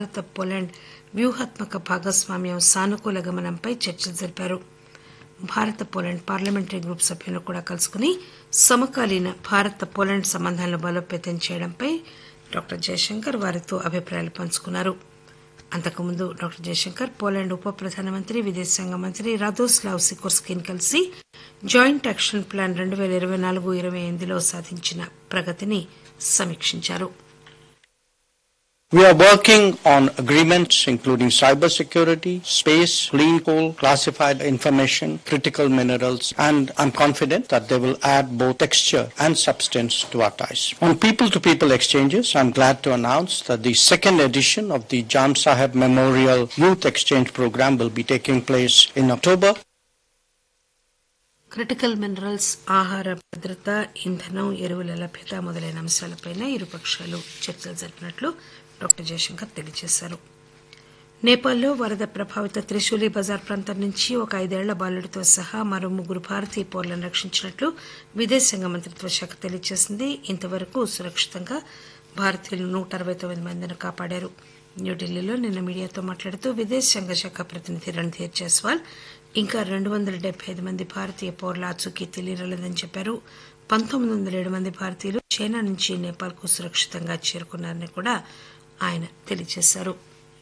Bharat Poland వ్యూహాత్మక భాగస్వామ్యం సానుకూల గమనంపై చర్చలు జరిపారు భారత్ పోలాండ్ పార్లమెంటరీ గ్రూప్ సభ్యులను కూడా కలుసుకుని సమకాలీన భారత్ పోలాండ్ సంబంధాలను బలోపేతం చేయడంపై డాక్టర్ జయశంకర్ వారితో అభిప్రాయాలు పంచుకున్నారు అంతకుముందు డాక్టర్ జయశంకర్ పోలాండ్ ఉప ప్రధానమంత్రి విదేశాంగ మంత్రి రాదోస్లావ్ సికోర్స్కీని కలిసి జాయింట్ యాక్షన్ ప్లాన్ రెండు పేల ఇరవై నాలుగు ఇరవై ఎనిమిదిలో సాధించిన ప్రగతిని సమీక్షించారు We are working on agreements including cybersecurity, space, clean coal, classified information, critical minerals, and I'm confident that they will add both texture and substance to our ties. On people-to-people exchanges, I'm glad to announce that the second edition of the Jam Saheb Memorial Youth Exchange Program will be taking place in October. Critical minerals ఆహార భద్రత ఇంధనం ఎరువుల లభ్యత మొదలైన అంశాలపై ఇరుపక్షాలు చర్చలు జరిపినట్లు doctor Jayashankar తెలియజేశారు నేపాల్లో వరద ప్రభావిత త్రిశూలి బజార్ ప్రాంతం నుంచి ఒక ఐదేళ్ల బాలుడితో సహా మరో ముగ్గురు భారతీయ పౌరులను రక్షించినట్లు విదేశాంగ మంత్రిత్వ శాఖ తెలియజేసింది ఇంతవరకు సురక్షితంగా భారతీయులు నూట అరవై తొమ్మిది మందిని కాపాడారు న్యూఢిల్లీలో నిన్న మీడియాతో మాట్లాడుతూ విదేశాంగ శాఖ ప్రతినిధి రణ్ధీర్ జైస్వాల్ ఇంకా రెండు వందల డెబ్బై ఐదు మంది భారతీయ పౌరుల ఆచూకీ తెలియరాలేదని చెప్పారు పంతొమ్మిది వందల ఏడు మంది భారతీయులు చైనా నుంచి నేపాల్కు సురక్షితంగా చేరుకున్నారని కూడా ఆయన తెలియజేశారు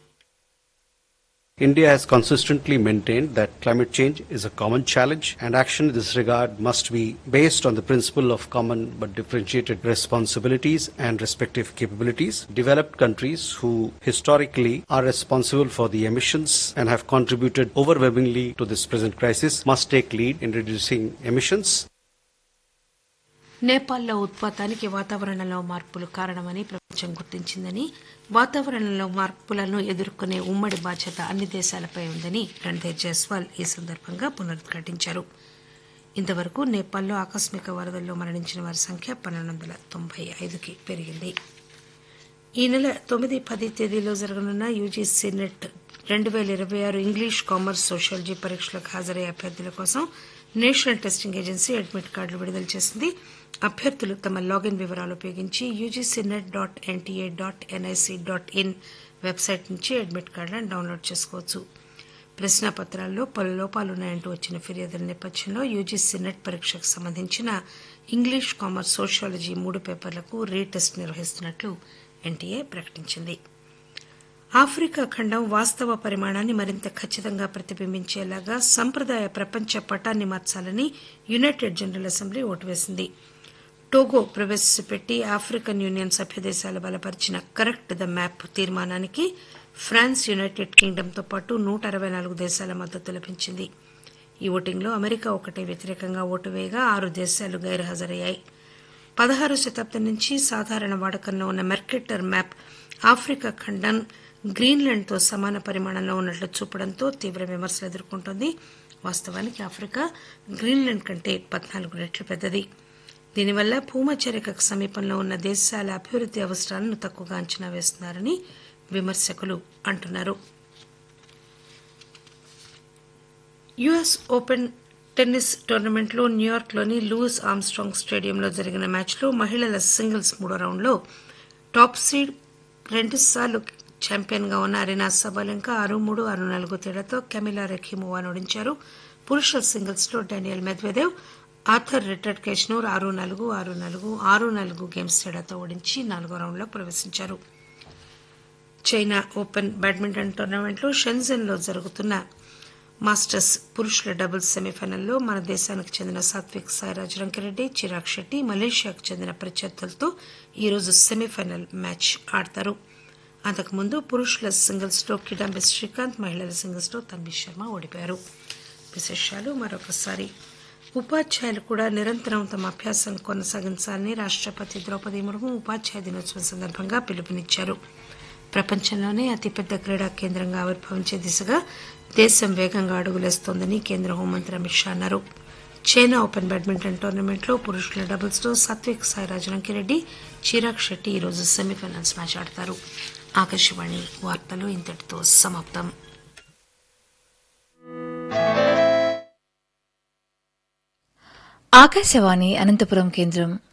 India has consistently maintained that climate change is a common challenge and action in this regard must be based on the principle of common but differentiated responsibilities and respective capabilities. Developed countries who historically are responsible for the emissions and have contributed overwhelmingly to this present crisis must take lead in reducing emissions నేపాల్లో ఉత్పాతానికి వాతావరణంలో మార్పులు కారణమని ప్రపంచం గుర్తించిందని వాతావరణంలో మార్పులను ఎదుర్కొనే ఉమ్మడి బాధ్యత అన్ని దేశాలపై ఉందని రణ్ధీర్ జైస్వాల్ ఈ సందర్భంగా పునరుద్ఘాటించారు ఇంతవరకు నేపాల్లో ఆకస్మిక వరదల్లో మరణించిన వారి సంఖ్య పన్నెండు వందల తొంభై ఐదుకి పెరిగింది ఈ నెల తొమ్మిది పది తేదీలో జరగనున్న యూజీసీ నెట్ రెండు పేల ఇరవై ఆరు ఇంగ్లీష్ కామర్స్ సోషాలజీ పరీక్షలకు హాజరయ్యే అభ్యర్థుల కోసం నేషనల్ టెస్టింగ్ ఏజెన్సీ అడ్మిట్ కార్డులు విడుదల చేసింది అభ్యర్థులు తమ లాగిన్ వివరాలు ఉపయోగించి UGC NET dot NTA dot NIC dot in website నుంచి అడ్మిట్ కార్డులను డౌన్లోడ్ చేసుకోవచ్చు ప్రశ్నాపత్రాల్లో పలు లోపాలున్నాయంటూ వచ్చిన ఫిర్యాదుల నేపథ్యంలో యూజీసీ నెట్ పరీక్షకు సంబంధించిన ఇంగ్లీష్ కామర్స్ సోషాలజీ మూడు పేపర్లకు రీటెస్ట్ నిర్వహిస్తున్నట్లు ఎన్టీఏ ప్రకటించింది ఆఫ్రికా ఖండం వాస్తవ పరిమాణాన్ని మరింత ఖచ్చితంగా ప్రతిబింబించేలాగా సంప్రదాయ ప్రపంచ పటాన్ని మార్చాలని యునైటెడ్ జనరల్ అసెంబ్లీ ఓటు వేసింది టోగో ప్రవేశపెట్టి ఆఫ్రికన్ యూనియన్ సభ్యదేశాలు బలపరిచిన కరెక్ట్ ద మ్యాప్ తీర్మానానికి ఫ్రాన్స్ యునైటెడ్ కింగ్డమ్తో పాటు నూట అరవై నాలుగు దేశాల మద్దతు లభించింది ఈ ఓటింగ్లో అమెరికా ఒకటే వ్యతిరేకంగా ఓటు వేయగా ఆరు దేశాలు గైర్హాజరయ్యాయి పదహారు శతాబ్దం నుంచి సాధారణ వాడకంలో ఉన్న మెర్కెటర్ మ్యాప్ ఆఫ్రికా ఖండం గ్రీన్లాండ్తో సమాన పరిమాణంలో ఉన్నట్లు చూపడంతో తీవ్ర విమర్శలు ఎదుర్కొంటోంది వాస్తవానికి ఆఫ్రికా గ్రీన్లాండ్ కంటే పద్నాలుగు రెట్లు పెద్దది దీనివల్ల భూమచరికకు సమీపంలో ఉన్న దేశాల అభివృద్ది అవసరాలను తక్కువగా అంచనా వేస్తున్నారని విమర్శకులు అంటున్నారు యుఎస్ ఓపెన్ టెన్నిస్ టోర్నమెంట్లో న్యూయార్క్లోని లూయిస్ ఆమ్స్ట్రాంగ్ స్టేడియంలో జరిగిన మ్యాచ్లో మహిళల సింగిల్స్ మూడో రౌండ్లో టాప్ సీడ్ రెండుసార్లు ఛాంపియన్గా ఉన్న అరీనా సబాలెంకా ఆరు మూడు ఆరు నాలుగు తేడాతో కెమిలా రెఖీమోవాను ఓడించారు పురుషుల సింగిల్స్లో డానియల్ మెద్వెదేవ్ ఆథర్ రిటర్డ్ కేష్నూర్ ఆరు నాలుగు ఆరు నాలుగు ఆరు నాలుగు గేమ్స్ తేడాతో ఓడించి నాలుగో రౌండ్లో ప్రవేశించారు చైనా ఓపెన్ బ్యాడ్మింటన్ టోర్నమెంట్లో షెన్జెన్లో జరుగుతున్న మాస్టర్స్ పురుషుల డబుల్స్ సెమీఫైనల్లో మన దేశానికి చెందిన సాత్విక్ సాయిరాజ్ రంకిరెడ్డి చిరాగ్ శెట్టి మలేషియాకు చెందిన ప్రత్యర్థులతో ఈరోజు సెమీఫైనల్ మ్యాచ్ ఆడతారు అంతకుముందు పురుషుల సింగిల్స్లో కిడాంబి శ్రీకాంత్ మహిళల సింగిల్స్లో తన్వి శర్మ ఓడిపోయారు విశేషాలు మరొకసారి ఉపాధ్యాయులు కూడా నిరంతరం తమ అభ్యాసం కొనసాగించాలని రాష్టపతి ద్రౌపది ముర్ము ఉపాధ్యాయ దినోత్సవం సందర్భంగా పిలుపునిచ్చారు ప్రపంచంలోనే అతిపెద్ద క్రీడా కేంద్రంగా ఆవిర్భవించే దిశగా దేశం వేగంగా అడుగులేస్తోందని కేంద్ర హోంమంత్రి అమిత్ షా అన్నారు చైనా ఓపెన్ బ్యాడ్మింటన్ టోర్నమెంట్లో పురుషుల డబుల్స్లో సాత్విక్ సాయిరాజ్ రంకిరెడ్డి చిరాగ్ శెట్టి ఈరోజు సెమీఫైనల్స్ మ్యాచ్ ఆడతారు ఆకాశవాణి వార్తలు ఇంతటితో సమాప్తం ఆకాశవాణి అనంతపురం కేంద్రం